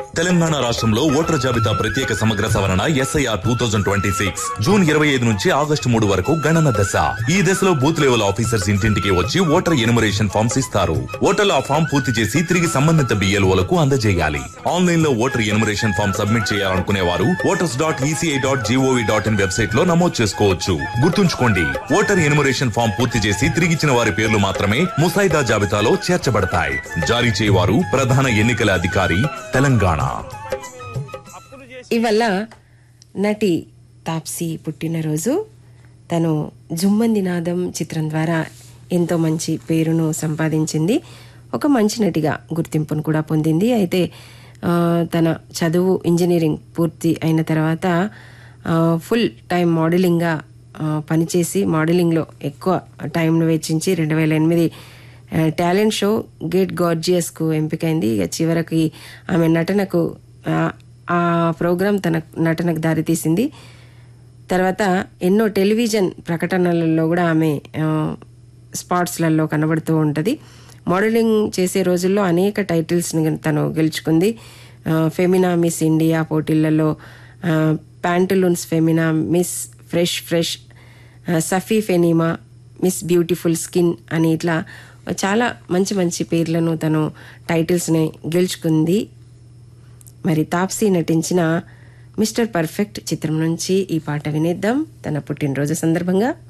తెలంగాణ రాష్ట్రంలో ఓటర్ జాబితా ప్రత్యేక సమగ్ర సవరణ SIR two thousand twenty six June ఇరవై ఐదు నుంచి ఆగస్టు మూడు వరకు గణన దశ ఈ దశలో బూత్ లెవెల్ ఆఫీసర్స్ ఇంటింటికి వచ్చి ఓటర్ ఎనుమరేషన్ ఫామ్స్ ఇస్తారు ఓటర్లు ఆ ఫామ్ పూర్తి చేసి తిరిగి సంబంధిత బిఎల్ఓలకు అందజేయాలి ఆన్లైన్ లో ఓటర్ ఎనుమరేషన్ ఫామ్ సబ్మిట్ చేయాలనుకునే వారు voters dot ECI dot GOV dot in website లో నమోదు చేసుకోవచ్చు గుర్తుంచుకోండి ఓటర్ ఎనుమరేషన్ ఫామ్ పూర్తి చేసి తిరిగిచ్చిన వారి పేర్లు మాత్రమే ముసాయిదా జాబితాలో చేర్చబడతాయి జారీ చేయవారు ప్రధాన ఎన్నికల అధికారి తెలంగాణ ఇవల్ల నటి తాప్సీ పుట్టినరోజు తను జుమ్మంది నాదం చిత్రం ద్వారా ఎంతో మంచి పేరును సంపాదించింది ఒక మంచి నటిగా గుర్తింపును కూడా పొందింది అయితే ఆ, తన చదువు ఇంజనీరింగ్ పూర్తి అయిన తర్వాత ఆ, ఫుల్ టైం మోడలింగ్గా ఆ, పనిచేసి మోడలింగ్లో ఎక్కువ టైంను వెచ్చించి రెండు వేల ఎనిమిది ఆ, టాలెంట్ షో గేట్ గార్జియస్కు ఎంపికైంది ఇక చివరికి ఆమె నటనకు ఆ, ఆ ప్రోగ్రాం తన నటనకు దారితీసింది తర్వాత ఎన్నో టెలివిజన్ ప్రకటనలలో కూడా ఆమె ఆ, స్పాట్స్లలో కనబడుతూ ఉంటుంది మోడలింగ్ చేసే రోజుల్లో అనేక టైటిల్స్ని తను గెలుచుకుంది ఆ, ఫెమినా మిస్ ఇండియా పోటీలలో ఆ, Pantaloons Femina Miss Fresh Fresh ఆ, సఫీ ఫెనీమా మిస్ బ్యూటిఫుల్ స్కిన్ అని ఇట్లా చాలా మంచి మంచి పేర్లను తను టైటిల్స్ని గెలుచుకుంది మరి తాప్సీ నటించిన మిస్టర్ పర్ఫెక్ట్ చిత్రం నుంచి ఈ పాట వినేద్దాం తన పుట్టినరోజు సందర్భంగా